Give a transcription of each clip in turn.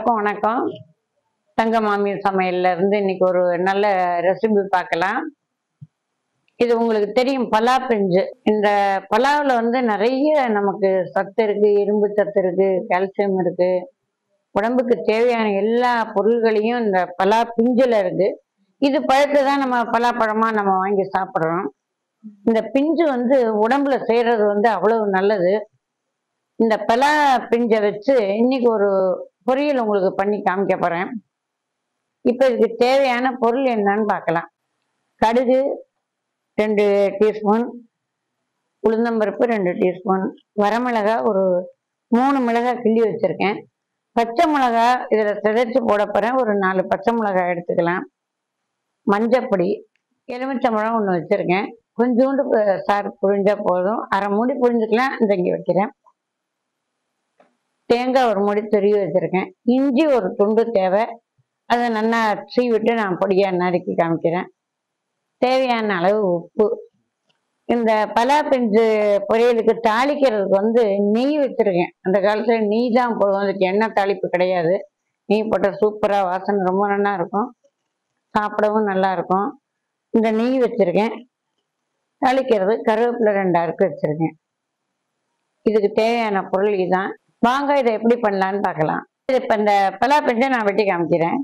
எல்லாருக்கும் வணக்கம் தங்க மாமி சமையல்ல இருந்து இன்னைக்கு ஒரு நல்ல ரெசிபி பார்க்கலாம் இது உங்களுக்கு தெரியும் பலா பிஞ்சு இந்த பலாவில் வந்து நிறைய நமக்கு சத்து இருக்கு இரும்பு சத்து இருக்கு கால்சியம் இருக்கு உடம்புக்கு தேவையான எல்லா பொருள்களையும் இந்த பலா பிஞ்சுல இருக்கு இது பழத்தை தான் நம்ம பலாப்பழமா நம்ம வாங்கி சாப்பிட்றோம் இந்த பிஞ்சு வந்து உடம்புல செய்யறது வந்து அவ்வளவு நல்லது இந்த பலா பிஞ்சை வச்சு இன்னைக்கு ஒரு பொரியல் உங்களுக்கு பண்ணி காமிக்க போறேன் இப்போ இதுக்கு தேவையான பொருள் என்னன்னு பார்க்கலாம் கடுகு ரெண்டு டீஸ்பூன் உளுந்தம்பருப்பு ரெண்டு டீஸ்பூன் வரமிளகாய் ஒரு மூணு மிளகாய் கிள்ளி வச்சிருக்கேன் பச்சை மிளகா இதில் சிதைச்சு போட போகிறேன் ஒரு நாலு பச்சை மிளகாய் எடுத்துக்கலாம் மஞ்சப்பொடி எலுமிச்சம்பழம் ஒன்று வச்சுருக்கேன் கொஞ்சோண்டு ப- சாறு புழிஞ்சா போதும் அரை மூடி புழிஞ்சுக்கலாம் இந்த இங்கே வைக்கிறேன் தேங்காய் ஒரு மூடி துருவி வச்சுருக்கேன் இஞ்சி ஒரு துண்டு தேவை அதை நல்லா சீவிட்டு நான் பொடியாக நறுக்கி காமிக்கிறேன் தேவையான அளவு உப்பு இந்த பலா பிஞ்சு பொரியலுக்கு தாளிக்கிறதுக்கு வந்து நெய் வச்சிருக்கேன் அந்த காலத்துல நெய் தான் போடுவோம் அதுக்கு எண்ணெய் தாளிப்பு கிடையாது நெய் போட்டால் சூப்பராக வாசனை ரொம்ப நல்லா இருக்கும் சாப்பிடவும் நல்லா இருக்கும் இந்த நெய் வச்சிருக்கேன் தாளிக்கிறது கருவேப்பிலை ரெண்டு அறுக்கு வச்சிருக்கேன் இதுக்கு தேவையான பொருள் இதுதான் வாங்க இதை எப்படி பண்ணலான்னு பார்க்கலாம் இது இப்போ இந்த பலா பிஞ்சை நான் வெட்டி காமிக்கிறேன்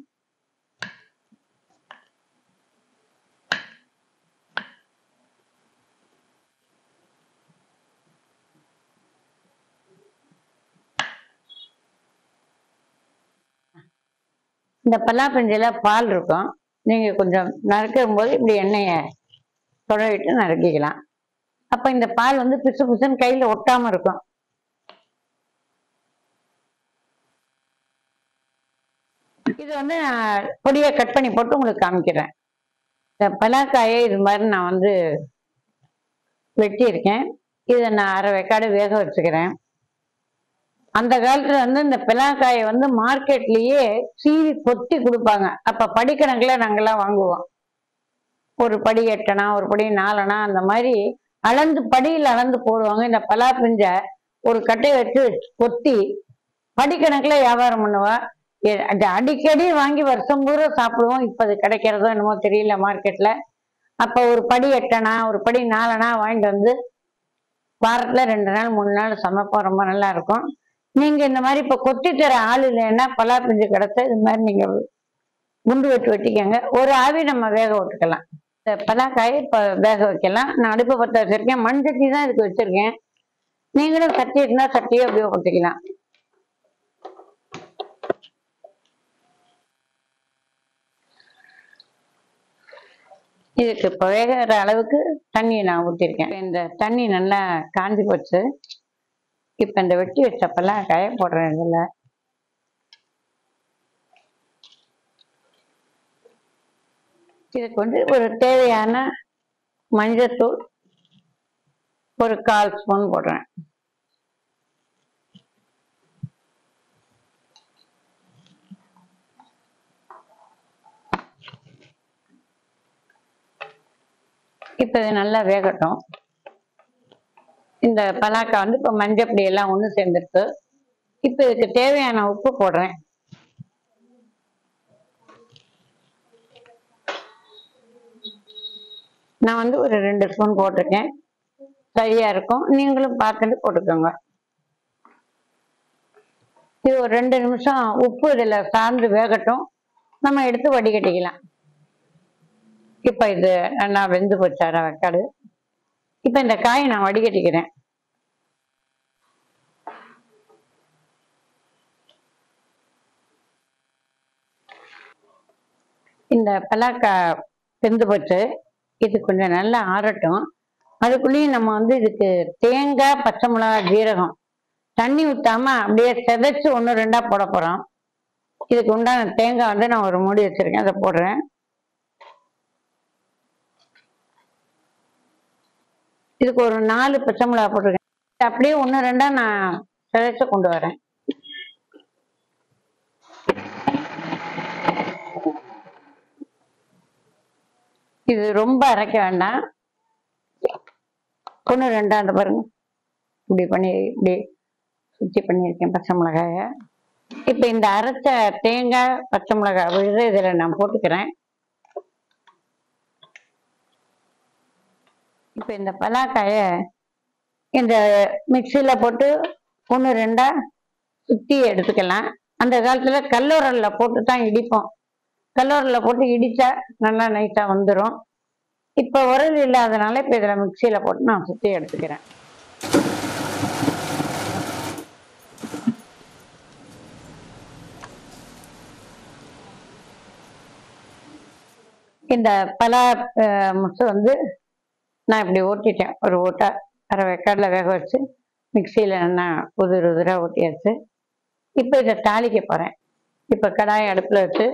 இந்த பலாப்பஞ்சில பால் இருக்கும் நீங்க கொஞ்சம் நறுக்கும் போது இப்படி எண்ணெயை தொடவிட்டு நறுக்கிக்கலாம் அப்ப இந்த பால் வந்து பிசு பிசுன்னு கையில ஒட்டாம இருக்கும் இது வந்து நான் பொடியை கட் பண்ணி போட்டு உங்களுக்கு காமிக்கிறேன் இந்த பலாக்காயை இது மாதிரி நான் வந்து வெட்டியிருக்கேன் இதை நான் அரை வெக்காடு வேக வச்சுக்கிறேன் அந்த காலத்துல வந்து இந்த பிலாக்காயை வந்து மார்க்கெட்லயே சீவி கொத்தி கொடுப்பாங்க அப்ப படிக்கணக்குல நாங்கெல்லாம் வாங்குவோம் ஒரு படி எட்டனா ஒரு படி நாலனா அந்த மாதிரி அளந்து படியில் அளந்து போடுவாங்க இந்த பலா பிஞ்ச ஒரு கட்டையை வச்சு கொத்தி படிக்கணக்குல வியாபாரம் பண்ணுவா எ- அது அடிக்கடி வாங்கி வருஷம் பூரா சாப்பிடுவோம் இப்ப அது கிடைக்கிறதோ என்னமோ தெரியல மார்க்கெட்ல அப்ப ஒரு படி எட்டனா ஒரு படி நாலனா வாங்கிட்டு வந்து வாரத்துல ரெண்டு நாள் மூணு நாள் சமைப்போம் ரொம்ப நல்லா இருக்கும் நீங்க இந்த மாதிரி இப்ப கொத்தி தர ஆள் இல்லைன்னா பலா பிஞ்சு கிடைச்சா இது மாதிரி நீங்க குண்டு வெட்டி வெட்டிக்கங்க ஒரு ஆவி நம்ம வேக விட்டுக்கலாம் இந்த பலாக்காயை இப்ப வேக வைக்கலாம் நான் அடுப்பு பற்ற வச்சிருக்கேன் மண் சட்டி தான் இதுக்கு வச்சிருக்கேன் நீங்களும் சட்டி இருந்தா சட்டியை உபயோகப்படுத்திக்கலாம் இதுக்கு இப்போ வேகிற அளவுக்கு தண்ணியை நான் ஊற்றிருக்கேன் இந்த தண்ணி நல்லா காஞ்சி போச்சு இப்போ இந்த வெட்டி வச்சப்பெல்லாம் காய போடுறேன் இதில் இதுக்கு வந்து ஒரு தேவையான மஞ்சத்தூள் ஒரு கால் ஸ்பூன் போடுறேன் இப்போ இது நல்லா வேகட்டும் இந்த பலாக்காய் வந்து இப்போ மஞ்சப்பொடி எல்லாம் ஒன்று சேர்ந்துருக்கு இப்போ இதுக்கு தேவையான உப்பு போடுறேன் நான் வந்து ஒரு ரெண்டு ஸ்பூன் போட்டிருக்கேன் சரியா இருக்கும் நீங்களும் பார்த்துட்டு போட்டுக்கோங்க இது ஒரு ரெண்டு நிமிஷம் உப்பு இதில் சார்ந்து வேகட்டும் நம்ம எடுத்து வடிகட்டிக்கலாம் இப்போ இது நல்லா வெந்து போச்சு அரை வெக்காடு இப்போ இந்த காயை நான் வடிகட்டிக்கிறேன் இந்த பலாக்காய் வெந்து போச்சு இது கொஞ்சம் நல்லா ஆறட்டும் அதுக்குள்ளேயும் நம்ம வந்து இதுக்கு தேங்காய் பச்சை மிளகாய் ஜீரகம் தண்ணி ஊத்தாம அப்படியே செதைச்சு ஒன்று ரெண்டா போட போறோம் இதுக்கு உண்டான தேங்காய் வந்து நான் ஒரு மூடி வச்சிருக்கேன் அதை போடுறேன் இதுக்கு ஒரு நாலு பச்சை மிளகாய் போட்டிருக்கேன் இது அப்படியே ஒன்று ரெண்டா நான் சிதைச்சு கொண்டு வரேன் இது ரொம்ப அரைக்க வேண்டாம் ஒன்று ரெண்டா அந்த பாருங்க இப்படி பண்ணி இப்படி சுத்தி பண்ணியிருக்கேன் பச்சை மிளகாய இப்போ இந்த அரைச்ச தேங்காய் பச்சை மிளகாய் விழுது இதில் நான் போட்டுக்கிறேன் இப்போ இந்த பலாக்காயை இந்த மிக்சியில் போட்டு ஒன்று ரெண்டா சுற்றி எடுத்துக்கலாம் அந்த காலத்தில் கல்லூரலில் போட்டு தான் இடிப்போம் கல்லூரில் போட்டு இடித்தா நல்லா நைஸாக வந்துடும் இப்போ உரல் இல்லாதனால இப்போ இதில் மிக்சியில் போட்டு நான் சுற்றி எடுத்துக்கிறேன் இந்த பலா அஹ், முசு வந்து நான் இப்படி ஓட்டிட்டேன் ஒரு ஓட்டா அரை வேக்காடில் வேக வச்சு மிக்சியில் நான் உதிர் உதிராக ஓட்டியாச்சு இப்போ இதை தாளிக்க போகிறேன் இப்போ கடாயை அடுப்பில் வச்சு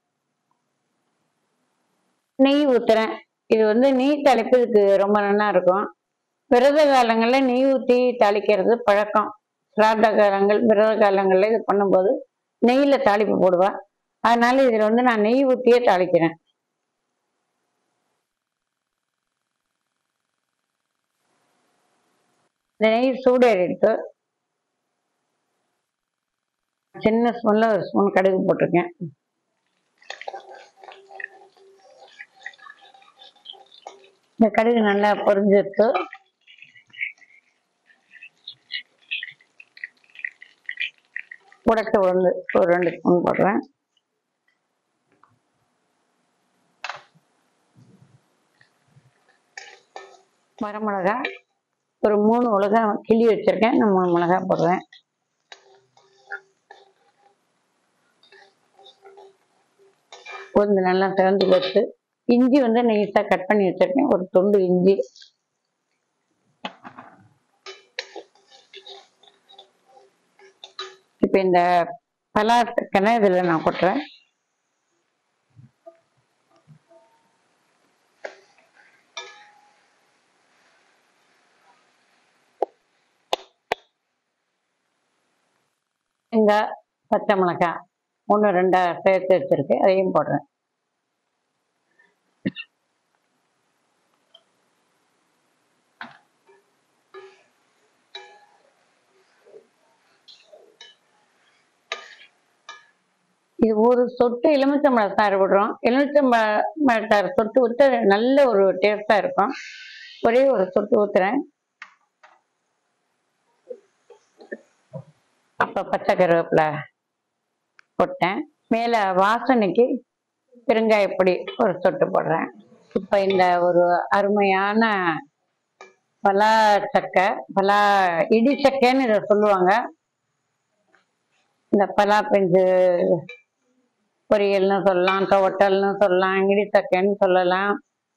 நெய் ஊற்றுறேன் இது வந்து நெய் தாளிப்பதுக்கு ரொம்ப நல்லா இருக்கும் விரத காலங்களில் நெய் ஊற்றி தாளிக்கிறது பழக்கம் சிராத காலங்கள் விரத காலங்களில் இது பண்ணும்போது நெய்யில் தாளிப்பு போடுவேன் அதனால இதில் வந்து நான் நெய் ஊற்றியே தாளிக்கிறேன் இந்த நெய் சூடேறிட்டு சின்ன ஸ்பூன்ல ஒரு ஸ்பூன் கடுகு போட்டிருக்கேன் இந்த கடுகு நல்லா பொரிஞ்சிருக்கு உடச்ச உளுந்து ஒரு ரெண்டு ஸ்பூன் போடுறேன் வரமிளகா ஒரு மூணு மிளகா கிள்ளி வச்சிருக்கேன் நான் மூணு மிளகா போடுறேன் கொஞ்சம் நல்லா திறந்து வச்சு இஞ்சி வந்து நைஸாக கட் பண்ணி வச்சிருக்கேன் ஒரு துண்டு இஞ்சி இப்போ இந்த பலாத்துக்கனை இதில் நான் கொட்டுறேன் தேங்காய் பச்சை மிளகாய் ஒன்று ரெண்டா சேர்த்து வச்சிருக்கு அதையும் போடுறேன் இது ஒரு சொட்டு எலுமிச்சம்பழம் சாறு விடுறோம் எலுமிச்சம்பழத்தாறு சொட்டு ஊற்ற நல்ல ஒரு டேஸ்டாக இருக்கும் ஒரே ஒரு சொட்டு ஊற்றுறேன் அப்போ பச்சை கருவேப்பிலை போட்டேன் மேலே வாசனைக்கு பெருங்காயப்பொடி ஒரு சொட்டு போடுறேன் இப்போ இந்த ஒரு அருமையான பலா சக்கை பலா இடி சக்கைன்னு இதை சொல்லுவாங்க இந்த பலா பிஞ்சு பொரியல்னு சொல்லலாம் துவட்டல்னு சொல்லலாம் இடி சக்கைன்னு சொல்லலாம்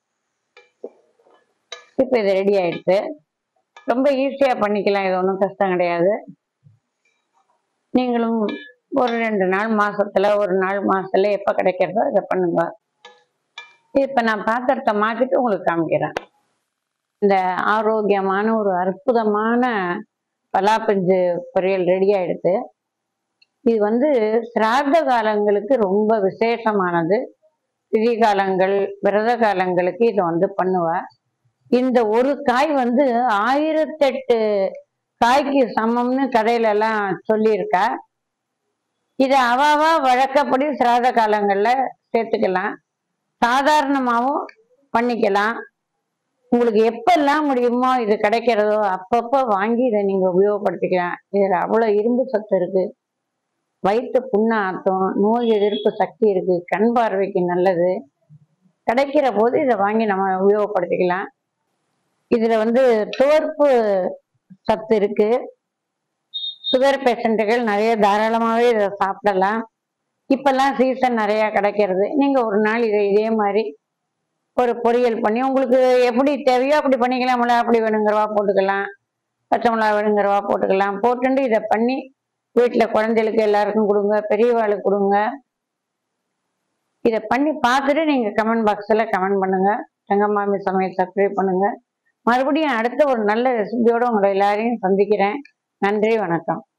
இப்போ இது ரெடி ஆயிடுச்சு ரொம்ப ஈஸியாக பண்ணிக்கலாம் இது ஒன்றும் கஷ்டம் கிடையாது நீங்களும் ஒரு ரெண்டு நாள் மாசத்துல ஒரு நாள் மாசத்துல எப்ப கிடைக்கிறதோ இதை பண்ணுங்க இப்ப நான் பாத்திரத்தை மாத்திட்டு உங்களுக்கு காமிக்கிறேன் இந்த ஆரோக்கியமான ஒரு அற்புதமான பலாப்பஞ்சு பொரியல் ரெடி ஆயிடுது இது வந்து சிராத காலங்களுக்கு ரொம்ப விசேஷமானது திதி காலங்கள் விரத காலங்களுக்கு இதை வந்து பண்ணுவேன் இந்த ஒரு காய் வந்து ஆயிரத்தெட்டு காய்க்கு சமம்னு கடையில எல்லாம் சொல்லியிருக்கா இதை அவாவா வழக்கப்படி சிராத காலங்கள்ல சேர்த்துக்கலாம் சாதாரணமாகவும் பண்ணிக்கலாம் உங்களுக்கு எப்பெல்லாம் முடியுமோ இது கிடைக்கிறதோ அப்பப்போ வாங்கி இதை நீங்க உபயோகப்படுத்திக்கலாம் இதுல அவ்வளவு இரும்பு சத்து இருக்கு வயிற்று புண்ணை ஆற்றும் நோய் எதிர்ப்பு சக்தி இருக்கு கண் பார்வைக்கு நல்லது கிடைக்கிற போது இதை வாங்கி நம்ம உபயோகப்படுத்திக்கலாம் இதுல வந்து துவர்ப்பு சத்து இருக்கு சுகர் பேஷண்ட்டுகள் நிறைய தாராளமாகவே இதை சாப்பிடலாம் இப்பெல்லாம் சீசன் நிறைய கிடைக்கிறது நீங்க ஒரு நாள் இதை இதே மாதிரி ஒரு பொரியல் பண்ணி உங்களுக்கு எப்படி தேவையோ அப்படி பண்ணிக்கலாம் மிளகா அப்படி வேணுங்கிறவா போட்டுக்கலாம் பச்சை மிளகா வேணுங்கிறவா போட்டுக்கலாம் போட்டுட்டு இதை பண்ணி வீட்டில் குழந்தைகளுக்கு எல்லாருக்கும் கொடுங்க பெரியவாளுக்கு கொடுங்க இதை பண்ணி பார்த்துட்டு நீங்கள் கமெண்ட் பாக்ஸில் கமெண்ட் பண்ணுங்க தங்கமாமி சமையல் சப்ஸ்கிரைப் பண்ணுங்க மறுபடியும் அடுத்த ஒரு நல்ல ரெசிபியோட உங்களை எல்லாரையும் சந்திக்கிறேன் நன்றி வணக்கம்